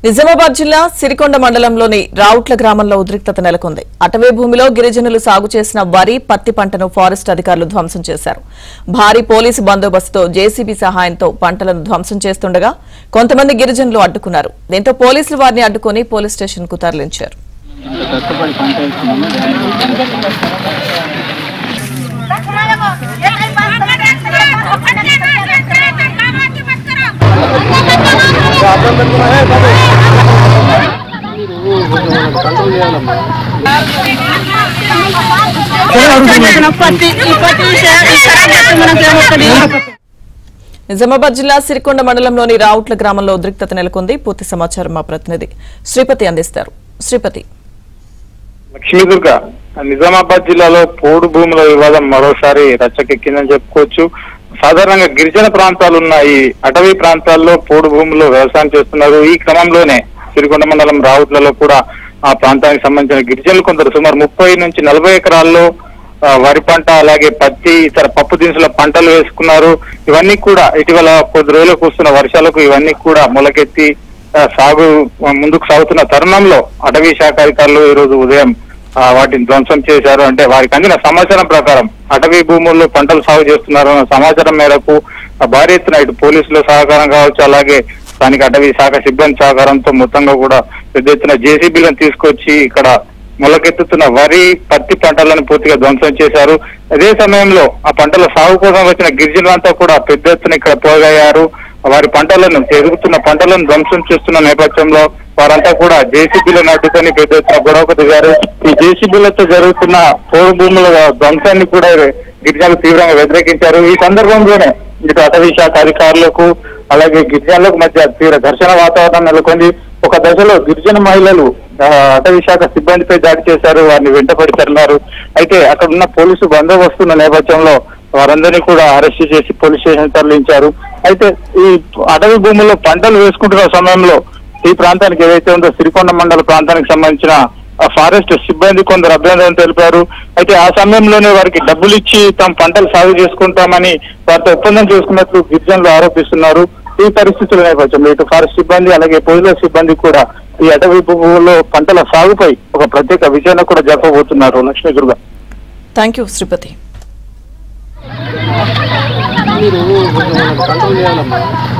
నిజామాబాద్ జిల్లా సిరికొండ మండలంలోని రావుట్ల గ్రామంలో ఉద్రిక్తత నెలకొంది అటవీ భూమిలో గిరిజనులు సాగు చేసిన వరి పత్తి పంటను ఫారెస్ట్ అధికారులు ధ్వంసం చేశారు భారీ పోలీసు బందోబస్తుతో జేసీబీ సహాయంతో పంటలను ధ్వంసం చేస్తుండగా కొంతమంది గిరిజనులు అడ్డుకున్నారు దీంతో పోలీసులు వారిని అడ్డుకుని పోలీస్ స్టేషన్ కు తరలించారు నిజామాబాద్ జిల్లా సిరికొండ మండలంలోని రావుట్ల గ్రామంలో ఉద్రిక్తత నెలకొంది పూర్తి సమాచారం మా ప్రతినిధి శ్రీపతి అందిస్తారు శ్రీపతి లక్ష్మీదుర్గ నిజామాబాద్ జిల్లాలో పోడు భూముల వివాదం మరోసారి రచ్చకెక్కిందని చెప్పుకోవచ్చు సాధారణంగా గిరిజన ప్రాంతాలు ఉన్న ఈ అటవీ ప్రాంతాల్లో పోడు భూముల్లో వ్యవసాయం చేస్తున్నారు ఈ క్రమంలోనే సిరికొండ మండలం రావుట్లలో కూడా ఆ ప్రాంతానికి సంబంధించిన గిరిజనులు కొందరు సుమారు ముప్పై నుంచి నలభై ఎకరాల్లో ఆ, వరి పంట అలాగే పత్తి ఇతర పప్పు దినుసుల పంటలు వేసుకున్నారు ఇవన్నీ కూడా ఇటీవల కొద్ది రోజులకు వస్తున్న వర్షాలకు ఇవన్నీ కూడా మొలకెత్తి ఆ, సాగు ఆ, ముందుకు సాగుతున్న తరుణంలో అటవీ శాఖ అధికారులు ఈ రోజు ఉదయం ఆ, వాటిని ధ్వంసం చేశారు అంటే వారికి అందిన సమాచారం ప్రకారం అటవీ భూముల్లో పంటలు సాగు చేస్తున్నారు అన్న సమాచారం మేరకు ఆ, భారీ ఎత్తున ఇటు పోలీసుల సహకారం కావచ్చు అలాగే స్థానిక అటవీ శాఖ సిబ్బంది సహకారంతో మొత్తంగా కూడా పెద్ద ఎత్తున జేసీబీలను తీసుకొచ్చి ఇక్కడ మొలకెత్తుతున్న వరి పత్తి పంటలను పూర్తిగా ధ్వంసం చేశారు అదే సమయంలో ఆ పంటల సాగు కోసం వచ్చిన గిరిజనులంతా కూడా పెద్ద ఎత్తున ఇక్కడ పోగయ్యారు వారి పంటలను ఎదుగుతున్న పంటలను ధ్వంసం చేస్తున్న నేపథ్యంలో వారంతా కూడా జేసీబీలను అడ్డుకొని పెద్ద ఎత్తున గొడవకు దిగారు ఈ జేసీబీలతో జరుగుతున్న పోడు భూముల ధ్వంసాన్ని కూడా గిరిజనులు తీవ్రంగా వ్యతిరేకించారు ఈ సందర్భంలోనే ఇటు అటవీ శాఖ అధికారులకు అలాగే గిరిజనులకు మధ్య తీవ్ర ఘర్షణ వాతావరణం నెలకొంది ఒక దశలో గిరిజన మహిళలు ఆ, అటవీ శాఖ సిబ్బందిపై దాడి చేశారు వారిని వెంటపడి తరిమారు అయితే అక్కడ ఉన్న పోలీసు బందోబస్తున్న నేపథ్యంలో వారందరినీ కూడా అరెస్ట్ చేసి పోలీస్ స్టేషన్ తరలించారు అయితే ఈ అటవీ భూముల్లో పంటలు వేసుకుంటున్న సమయంలో ఈ ప్రాంతానికి ఏదైతే ఉందో సిరికొండ మండల ప్రాంతానికి సంబంధించిన ఆ ఫారెస్ట్ సిబ్బంది కొందరు అభ్యంతరం తెలిపారు అయితే ఆ సమయంలోనే వారికి డబ్బులు ఇచ్చి తమ పంటలు సాగు చేసుకుంటామని వారితో ఒప్పందం చేసుకున్నట్లు గిరిజనులు ఆరోపిస్తున్నారు ఈ పరిస్థితుల నేపథ్యంలో ఇటు ఫారెస్ట్ సిబ్బంది అలాగే పోలీసుల సిబ్బంది కూడా ఈ అటవీ భూముల్లో పంటల సాగుపై ఒక ప్రత్యేక విజయాన్ని కూడా జరపబోతున్నారు లక్ష్మీ దుర్గ థ్యాంక్ యూ శ్రీపతి మీరు కొంచెం కంట్రోల్ చేయాలమ్మా